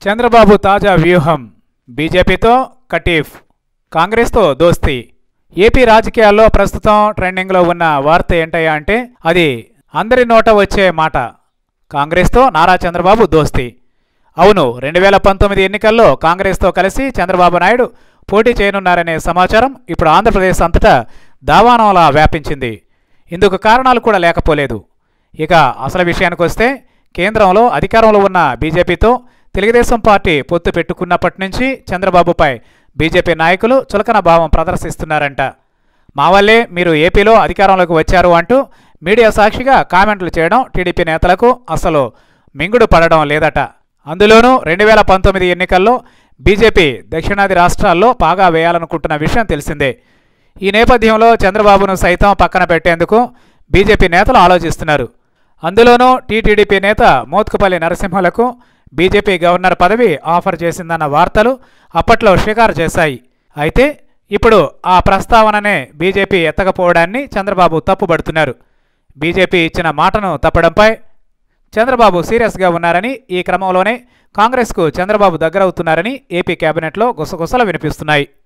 చంద్రబాబు తాజా వ్యూహం బీజేపీతో కటీఫ్ కాంగ్రెస్తో దోస్తీ ఏపీ రాజకీయాల్లో ప్రస్తుతం ట్రెండింగ్లో ఉన్న వార్త ఏంటయ్యా అంటే అది అందరి నోట వచ్చే మాట కాంగ్రెస్తో నారా చంద్రబాబు దోస్తీ అవును రెండు వేల పంతొమ్మిది ఎన్నికల్లో కాంగ్రెస్తో కలిసి చంద్రబాబు నాయుడు పోటీ చేయనున్నారనే సమాచారం ఇప్పుడు ఆంధ్రప్రదేశ్ అంతటా దావానంలా వ్యాపించింది ఇందుకు కారణాలు కూడా లేకపోలేదు ఇక అసలు విషయానికి వస్తే కేంద్రంలో అధికారంలో ఉన్న బీజేపీతో తెలుగుదేశం పార్టీ పొత్తు పెట్టుకున్నప్పటి నుంచి చంద్రబాబుపై బీజేపీ నాయకులు చులకన భావం ప్రదర్శిస్తున్నారంట మా వల్లే మీరు ఏపీలో అధికారంలోకి వచ్చారు అంటూ మీడియా సాక్షిగా కామెంట్లు చేయడం టీడీపీ నేతలకు అసలు మింగుడు పడడం లేదట అందులోనూ రెండు వేల పంతొమ్మిది ఎన్నికల్లో బీజేపీ దక్షిణాది రాష్ట్రాల్లో పాగా వేయాలనుకుంటున్న విషయం తెలిసిందే ఈ నేపథ్యంలో చంద్రబాబును సైతం పక్కన పెట్టేందుకు బీజేపీ నేతలు ఆలోచిస్తున్నారు అందులోనూ టీటీడీపీ నేత మోత్కుపల్లి నరసింహలకు బీజేపీ గవర్నర్ పదవి ఆఫర్ చేసిందన్న వార్తలు అప్పట్లో షికారు చేశాయి అయితే ఇప్పుడు ఆ ప్రస్తావననే బీజేపీ ఎత్తకపోవడాన్ని చంద్రబాబు తప్పుబడుతున్నారు బీజేపీ ఇచ్చిన మాటను తప్పడంపై చంద్రబాబు సీరియస్గా ఉన్నారని ఈ క్రమంలోనే కాంగ్రెస్కు చంద్రబాబు దగ్గరవుతున్నారని ఏపీ కేబినెట్లో గుసగుసలు వినిపిస్తున్నాయి